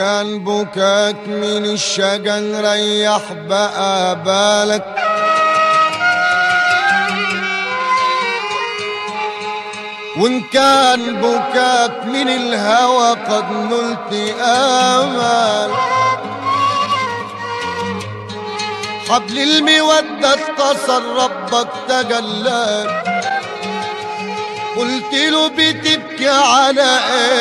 كان بكاك من الشجن ريح بقى بالك وان كان بكاك من الهوى قد نلت امل حبل المودة اتصل ربك تجلى قلت له بتبكي على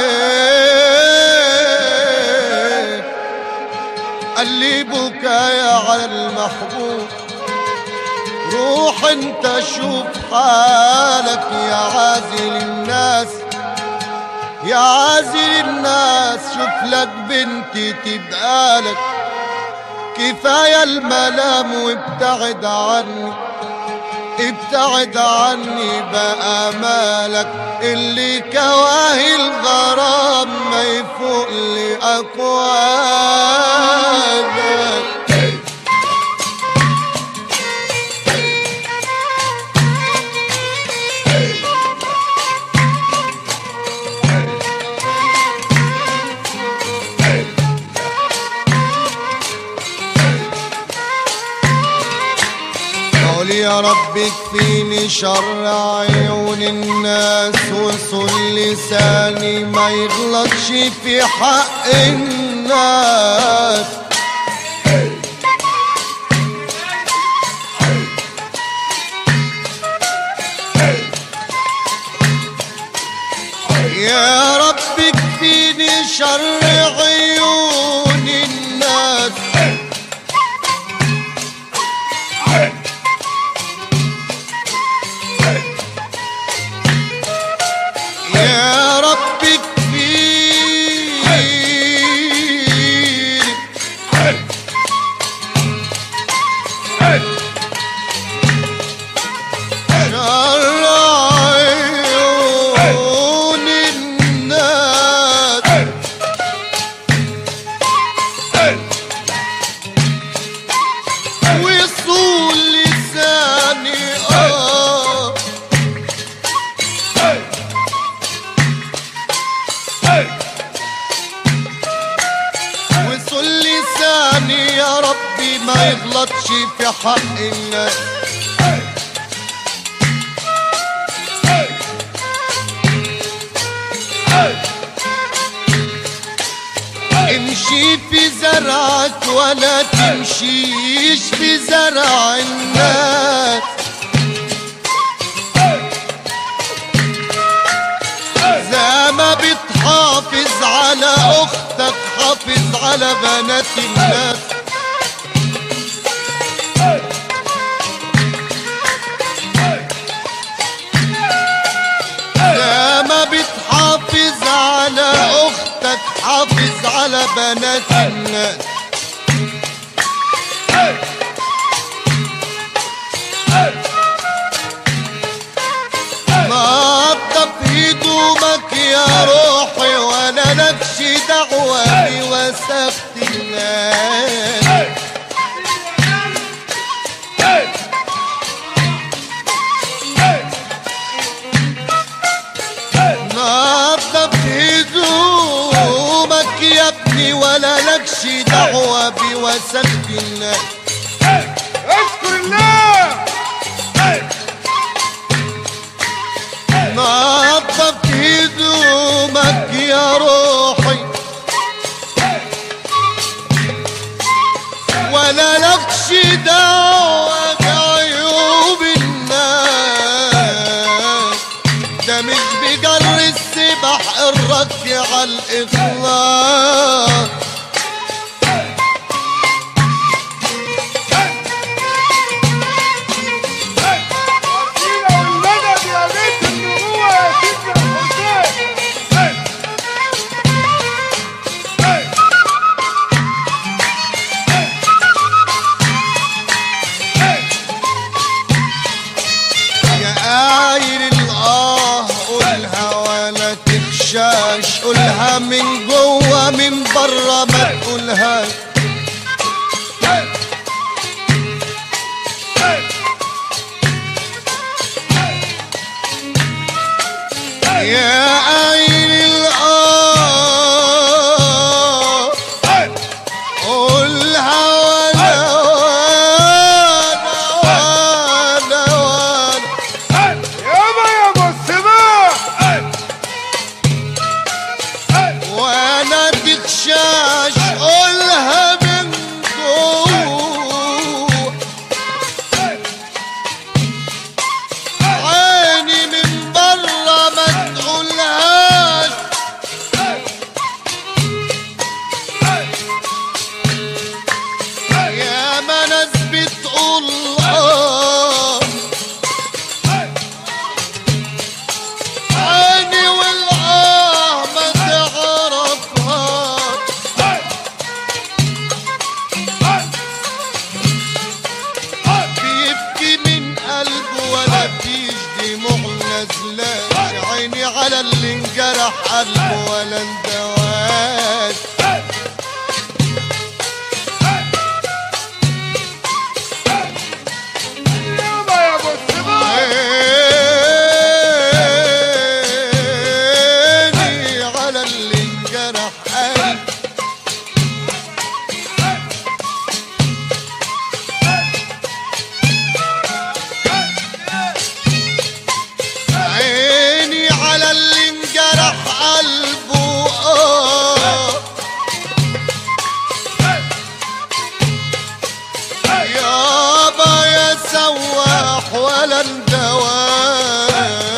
ايه قال لي بكايا على المحبوب روح انت شوف حالك يا عازل الناس يا عازل الناس شوف لك بنتي تبقالك كفاية الملام وابتعد عني ابتعد عني بقى مالك اللي كواهي الغرام ما يفوق لأكوانك قول يا رب اكفيني شر عيون الناس وصل لساني ما يغلطش في حق الناس يا رب اكفيني شر عيون الناس يا رب اكفيني شر عيون الناس وصول لساني اه وصل لساني يا ربي ما يغلطش في حق الناس امشي في زرعك ولا تمشيش في زرع الناس زي ما بتحافظ على اختك حافظ على بنات الناس زي ما بتحافظ على اختك حافظ على بنات الناس نظف هدومك يا روحي ولا لكش دعوة بوسخة الناس نظف هدومك يا ابني ولا لكش دعوة بوسخة الناس اشكر الله نظف هدومك يا روحي ولا لكش دعوة بعيوب الناس ده مش بجر السبح الرد على الإخلاص وسيلة والمدد يا بنت النبوة يا سيدنا الحسين يا قايل الآه قولها ولا تخشاش قولها من جوه من بره ما تقولهاش يا قايل الآه انجرح قلبه ولا اندواش يابا يا ابو السباع عيني على اللي انجرح قلبه عيني على اللي انجرح قلبه آه يابا يا سواح ولا اندواش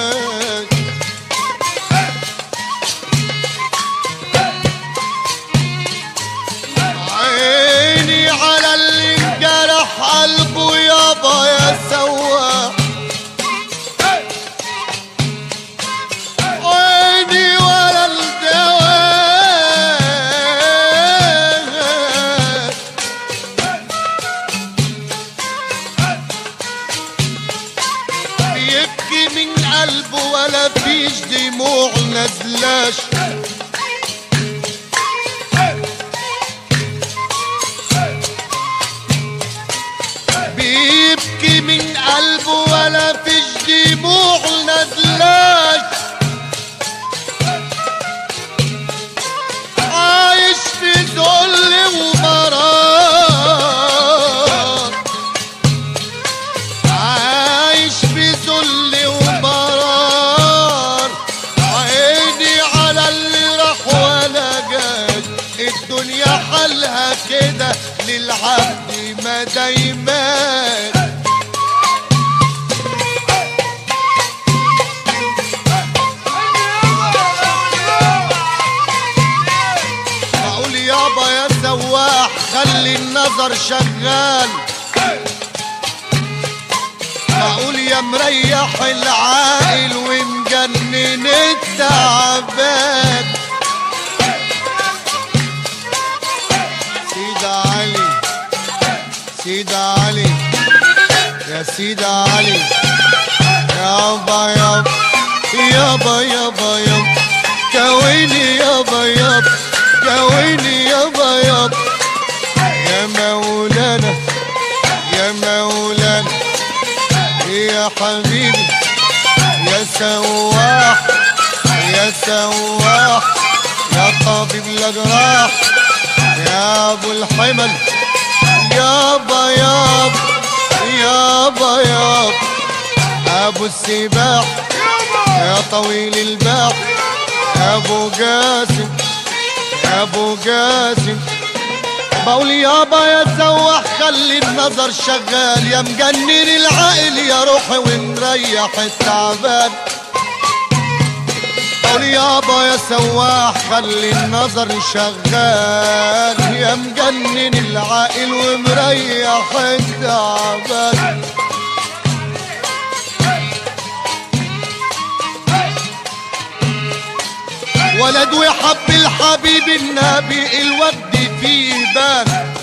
عيني على اللي انجرح قلبه يابا يا سواح عيني ولا الدواء بيبكي من قلبه ولا فيش دموع نزلاش بيبكي من قلبه ولا فيش دموع نزلاش عايش في ذل ومرار عايش في ذل ومرار عيني على اللي راح ولا جاي الدنيا حالها كده للعبد ما دايما اقول يابا يا سواح خلي النظر شغال اقول يا مريح العاقل ومجنن التعبان سيدة علي سيدة علي يا سيدة علي يابا يابا يابا يابا يابا كويني يابا يابا كويني يابا يابا يا مولانا يا مولانا يا حبيبي يا سواح يا سواح يا طبيب الاجراح يا ابو الحمل يابا يابا يابا يابا ابو السباح يا طويل الباح يا ابو قاسم يا ابو قاسم بقول يابا يا سواح خلي النظر شغال يا مجنن العقل يا روحي ومريح التعبان بقول يابا يا سواح خلي النظر شغال يا مجنن العقل ومريح التعبان ولد وحب الحبيب النبي الود فيه بان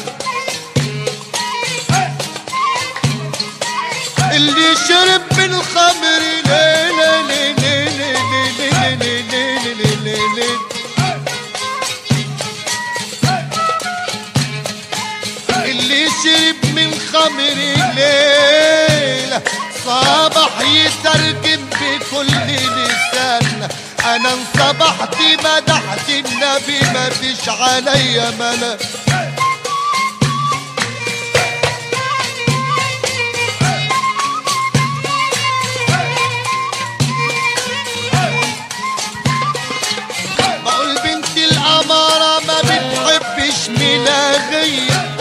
اللي شرب من الخمر لي لي لي لي لي لي لي لي لي لي لي لي. اللي شرب من خمر الليل صبح يترجم بكل لسان انا انصبحت مدحت النبي ما فيش عليا ملك بقول بنت الأمارة ما بتحبش ملاغية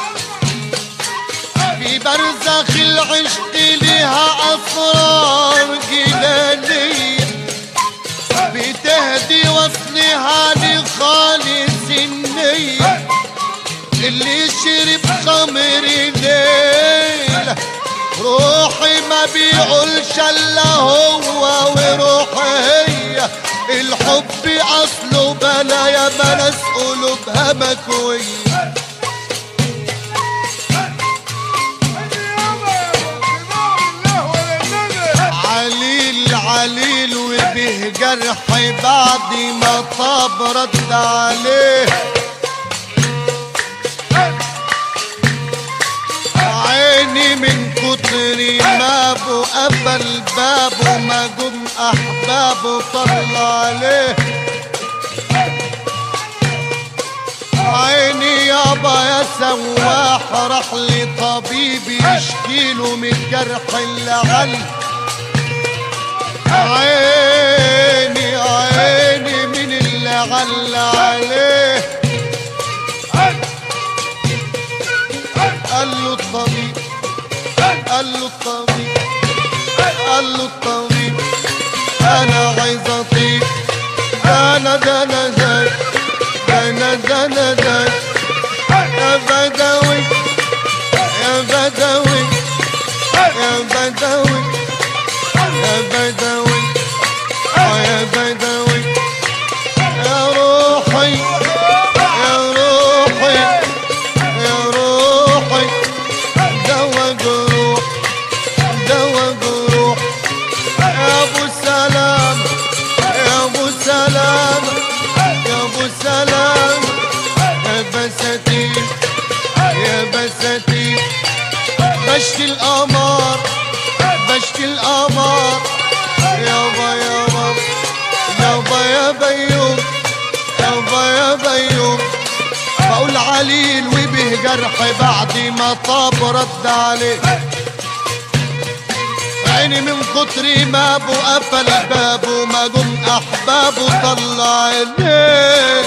في برزخ العشق لها أسرار جنانية بتهدي وصلها لخالص النية اللي شرب خمر ليلة روحي ما بيقولش الا هو وروحي هي الحب اصله بلا يا بناس قلوبها مكويه عليل عليل وبه وبه جرحي بعد ما طاب رد عليه عيني من كتر ما ابو قفل بابه ما جم احبابه طلع عليه عيني يابا يا سواح راح لي طبيب يشكيله من الجرح اللي علي عيني عيني من اللي على عليه قال له الطبيب قال له الطبيب قال له الطبيب انا عايز اطيب انا ده انا ده انا ده انا ده يا بدوي يا بدوي يا بدوي يا بدوي آه يا بدوي يا روحي يا روحي يا روحي دوا جروح دوا جروح يا ابو سلام يا ابو سلام يا ابو سلام يا بساتين يا بساتين بشتي القمر بشتي القمر يابا يابا يابا يا بيوم يابا يا بيوم بقول عليل وبه جرح بعد ما طاب رد عليه عيني من كتر ما ابو قفل بابه ما جم احبابه طلع عينيه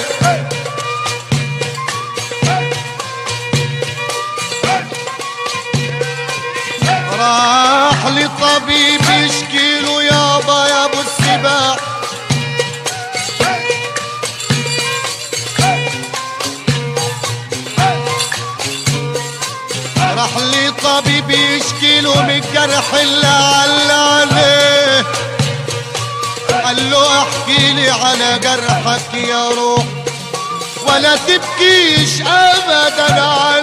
راح لطبيب يشكيله يابا يا ابو السباع راح لطبيب يشكيله من الجرح اللي على عليه قال له احكي لي على جرحك يا روح ولا تبكيش ابدا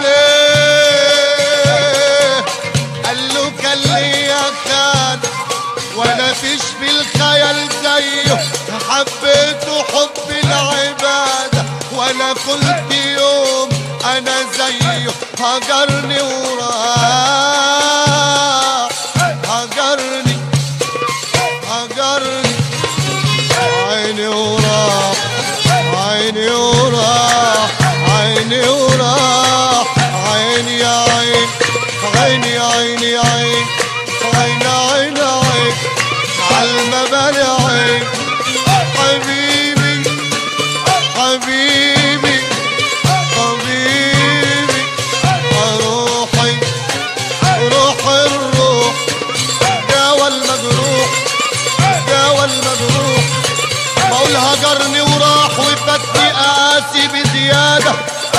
عليه قال له كان ليا خان ولا فيش في الخيال زيه حبيته حب العبادة ولا قلت يوم انا زيه هجرني وراح هجرني هجرني عيني وراح عيني وراح عيني وراح عيني يا عين عيني يا عيني يا عين عين عين عين عالمبالي عين حبيبي حبيبي حبيبي روحي روح الروح داوى المجروح داوى المجروح بقول هجرني وراح وفاتني قاسي بزيادة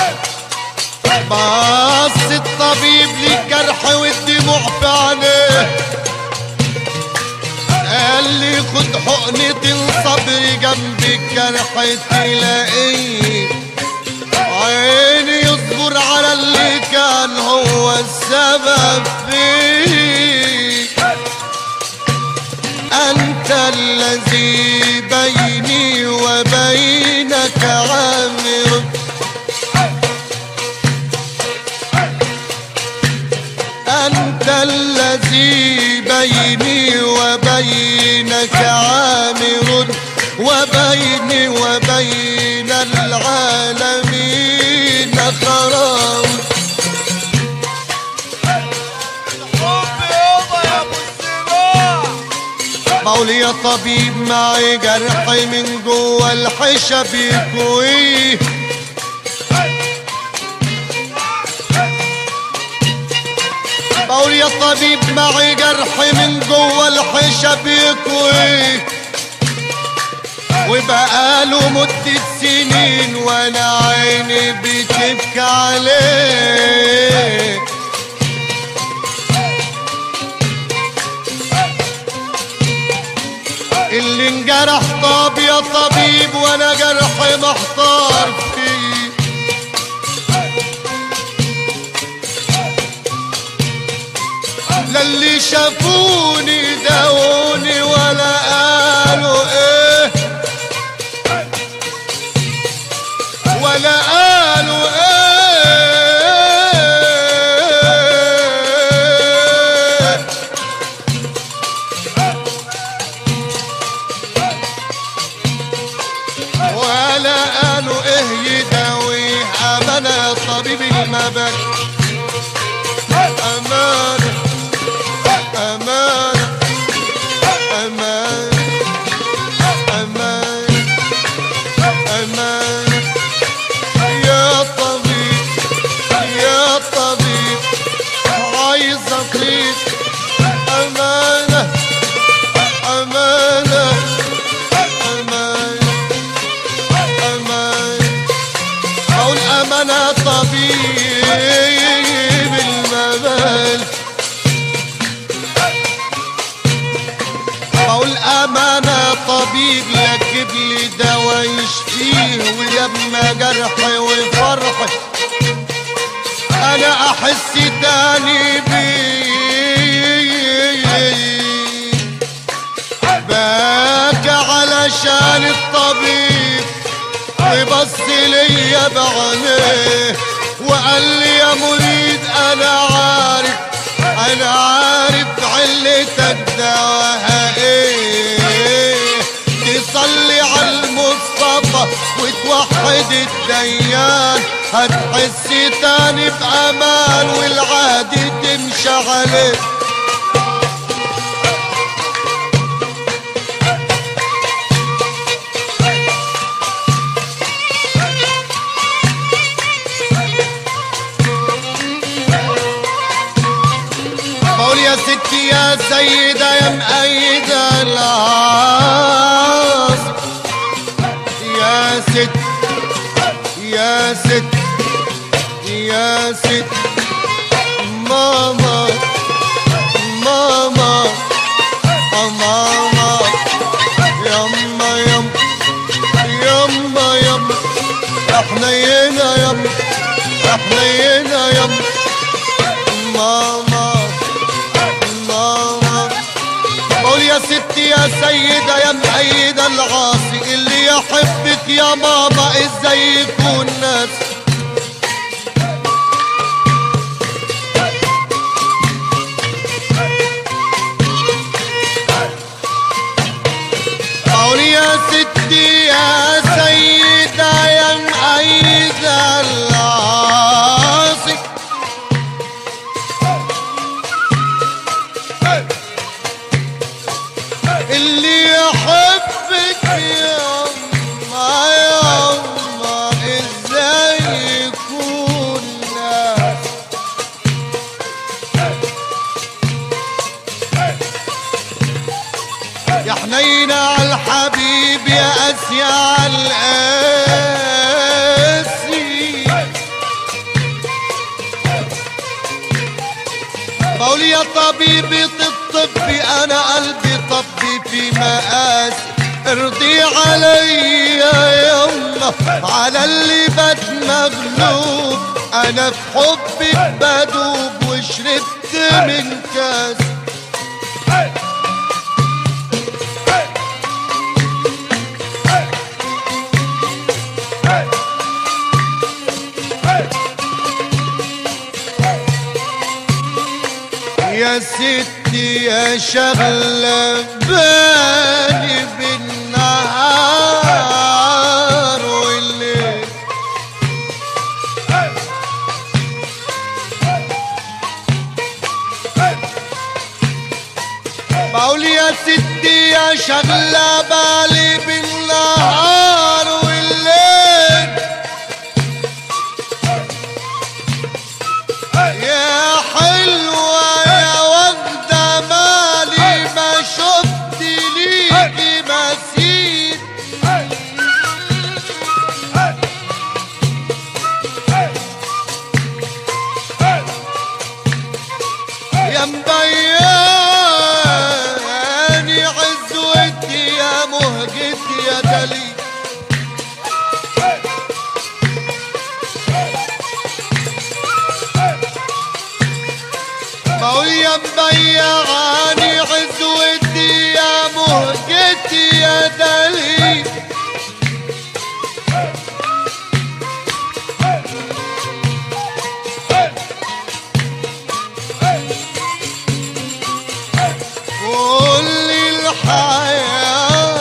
بص الطبيب للجرح والدموع في عينيه قال لي خد حقنة الصبر جنب الجرح تلاقيه عيني يصبر على اللي كان هو السبب فيه أنت الذي بيني وبينك عامر أنت الذي بيني وبينك عامر وبيني وبين العالمين خرام حب يابا يا ابو السباع بقول يا طبيب معي جرحي من جوه الحشا بيكويه بقول يا طبيب معي جرحي من جوه الحشا بيكويه وبقاله مدة سنين وانا عيني بتبكي عليه اللي انجرح طاب يا طبيب وانا جرحي محتار فيه لا اللي شافوني داوني ولا قالوا ايه بالمبادئ أمانة أمانة أمانة أمانة أمانة يا طبيب يا طبيب عايز أطيب أمانة أمانة أمانة أمانة أقول أمانة طبيب المبال أقول أمانة طبيب يكتب لي دواء يشفيه ولما جرحي وفرحي أنا أحس تاني بيه باك علشان الطبيب وبص ليا بعينيه وقال لي يا مريد انا عارف انا عارف علتك دواها ايه تصلي على المصطفى وتوحد الديان هتحس تاني بامان والعادي تمشي عليه بقول يا ستي يا سيدة يا مأيدة العاص يا ست يا ست يا ست ماما ماما آه ماما يما يما يما يما حنينة يما حنينة يما ماما ماما قول يا ستي يا سيدة يا مأيدة العاصي اللي يحبك يا ماما ازاي يكون ناس قول يا ستي يا سيدة يا مأيدة العاصي اللي يحبك يا ما يا ما ازاي يكون ناس يا حنين على الحبيب يا اسيا على القاسي بقول يا طبيبي الطبي انا قلبي طبي في مقاس ارضي عليا يما على اللي بد مغلوب انا في حبك بدوب وشربت من كاس يا ستي يا شغلة بالي بالنهار والليل بقول يا ستي يا شغلة بالي بالنهار والليل يا حلوة يا وردة مالي ما شفت ليكي مثيل يا مبياني عزوتي يا مهجتي يا دليل بقول يا مبيعاني عزوتي يا مهجتي يا دليل قول لي الحياة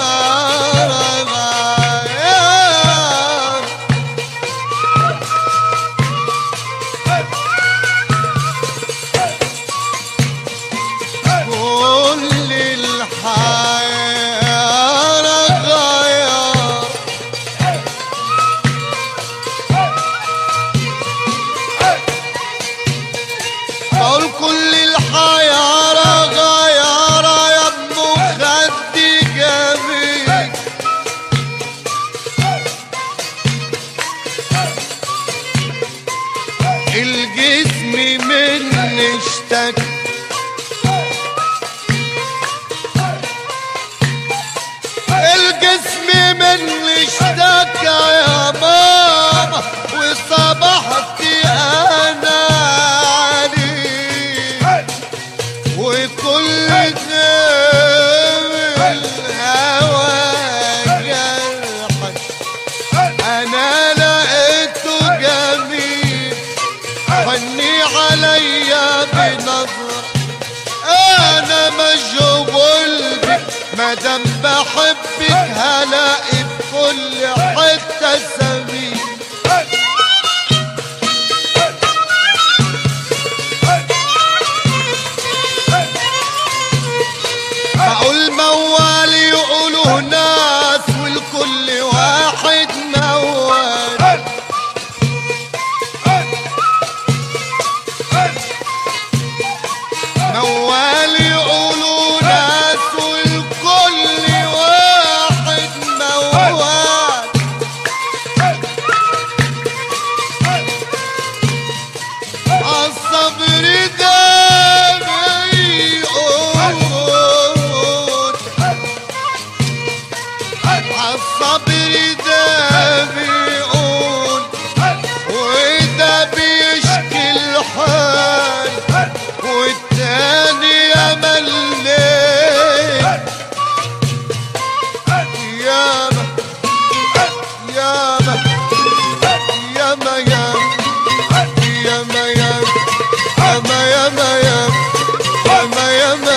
معايا اللي اشتكى يا ماما وصبحت انا عليه وكل دم الهوى جرحك انا لقيته جميل غني عليا بنظرة انا مشغول بك مادام بحبك هلاقي بكل حتة سبيل بقول موال يقولوا ناس والكل واحد موال موال يقولوا ناس والكل واحد موال عالصبر ده بيقول عالصبر ده بيقول وده بيشكي الحال والتاني يا مليت ياما ياما ياما ياما ياما ياما ياما ياما ياما ياما ياما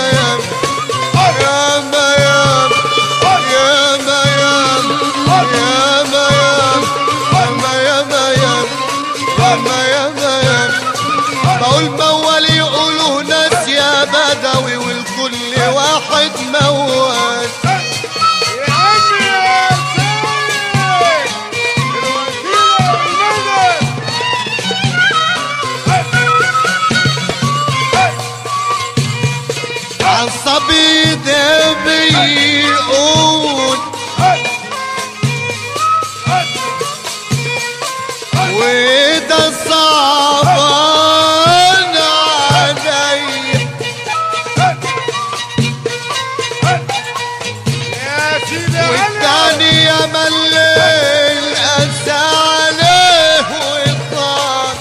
ياما ياما ياما ياما ياما ياما ياما بقول موال يقولوا ناس يا بدوي والكل واحد موال يا عم يا سيد الوكيل ندى عالصبي ده بيقول وده صعبان عليا يا سيدي علي والتاني يا مليل أسى عليه وطار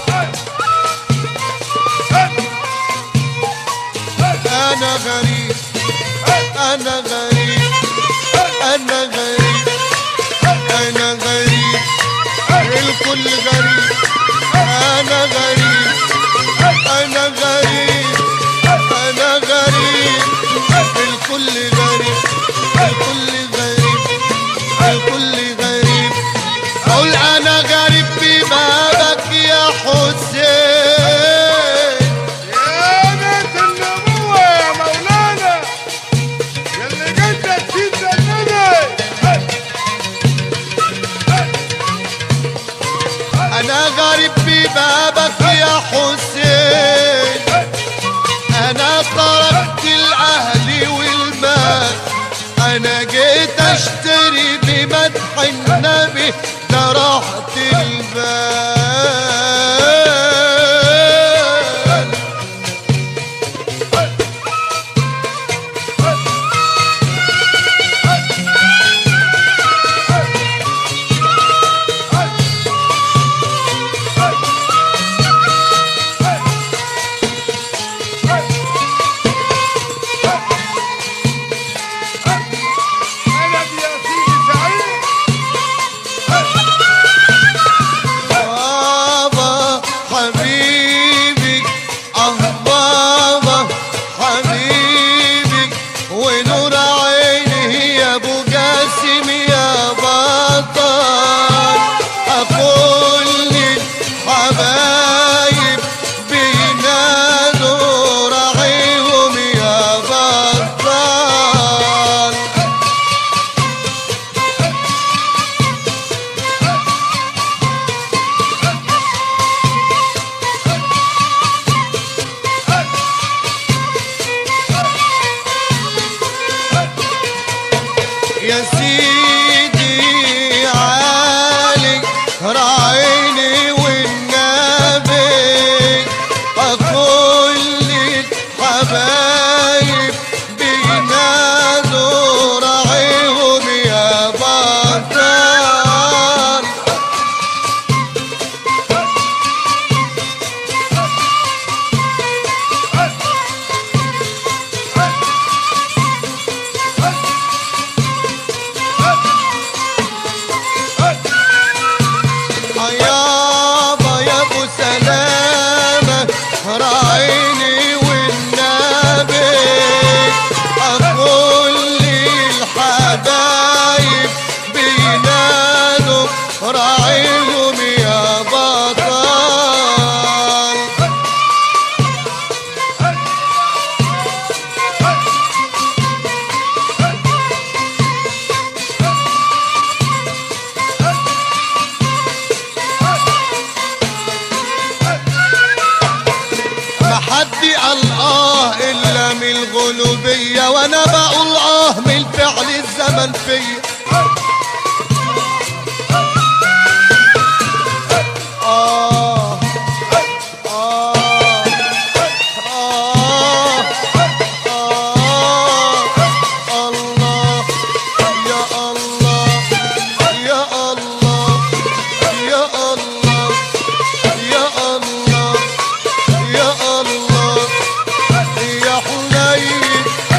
أنا غريب أنا غريب أنا غريب أنا غريب الكل غريب أنا غريب أنا غريب أنا غريب الكل غريب الكل غريب الكل غريب قول أنا غريب ببابك يا حسين يا بيت النبوة يا مولانا يلي جدك سيدنا النبي أنا غريب ببابك يا حسين أنا تركت الأهل والمال أنا جيت أشتري بمدح النبي ده راحة البال أنا يا سيدي سعيد بابا حبيبك اه بابا حبيبك ونور عيني يا ابو جاسم يا بطل اقول للحبايب بينادوا راعيهم يا بطل يا سيدي علي راعيني والنبي أقول للحبايب بينادوا راعيهم يا بطل بيقولوا بيا وانا بقول اه من فعل الزمن فيا آه آه آه آه الله يا الله يا الله يا الله يا الله يا الله يا حنين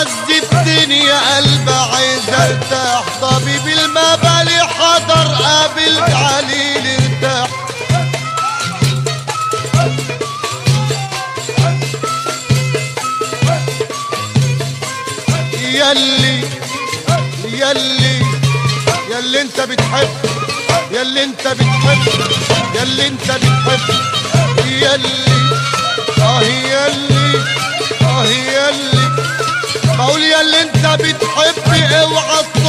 عز الدنيا قلب عايز ارتاح طبيب المبالي حضر قابل عليل ارتاح يلي يلي يلي انت بتحب يلي انت بتحب يلي انت بتحب يلي اه يلي اه يلي بقول يلي انت بتحب اوعى